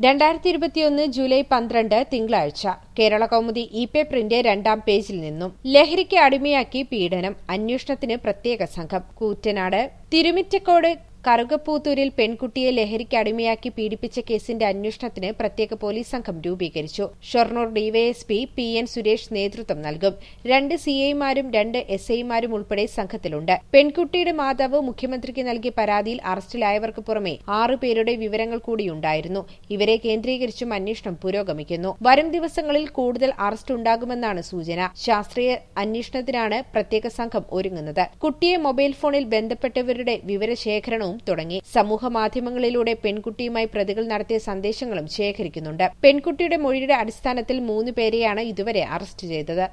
രണ്ടായിരത്തി ഇരുപത്തിയൊന്ന് ജൂലൈ പന്ത്രണ്ട് തിങ്കളാഴ്ച കേരള കൗമുദി ഇ പേപ്പറിന്റെ രണ്ടാം പേജിൽ നിന്നും ലഹരിക്ക് അടിമയാക്കി പീഡനം അന്വേഷണത്തിന് പ്രത്യേക സംഘം കൂറ്റനാട് തിരുമിറ്റക്കോട് കറുകപ്പൂത്തൂരിൽ പെൺകുട്ടിയെ ലഹരിക്ക് അടിമയാക്കി പീഡിപ്പിച്ച കേസിന്റെ അന്വേഷണത്തിന് പ്രത്യേക പോലീസ് സംഘം രൂപീകരിച്ചു Shoranur DYSP P N Suresh നേതൃത്വം നൽകും രണ്ട് സിഐമാരും രണ്ട് എസ് ഐമാരും ഉൾപ്പെടെ സംഘത്തിലുണ്ട് പെൺകുട്ടിയുടെ മാതാവ് മുഖ്യമന്ത്രിക്ക് നൽകിയ പരാതിയിൽ അറസ്റ്റിലായവർക്ക് പുറമെ ആറു പേരുടെ വിവരങ്ങൾ കൂടിയുണ്ടായിരുന്നു ഇവരെ കേന്ദ്രീകരിച്ചും അന്വേഷണം പുരോഗമിക്കുന്നു വരും ദിവസങ്ങളിൽ കൂടുതൽ അറസ്റ്റ് ഉണ്ടാകുമെന്നാണ് സൂചന ശാസ്ത്രീയ അന്വേഷണത്തിനാണ് പ്രത്യേക സംഘം ഒരുങ്ങുന്നത് കുട്ടിയെ മൊബൈൽ ഫോണിൽ ബന്ധപ്പെട്ടവരുടെ വിവരശേഖരണവും തുടങ്ങി സമൂഹ മാധ്യമങ്ങളിലൂടെ പെൺകുട്ടിയുമായി പ്രതികൾ നടത്തിയ സന്ദേശങ്ങളും ശേഖരിക്കുന്നുണ്ട് പെൺകുട്ടിയുടെ മൊഴിയുടെ അടിസ്ഥാനത്തിൽ മൂന്ന് പേരെയാണ് ഇതുവരെ അറസ്റ്റ് ചെയ്തത്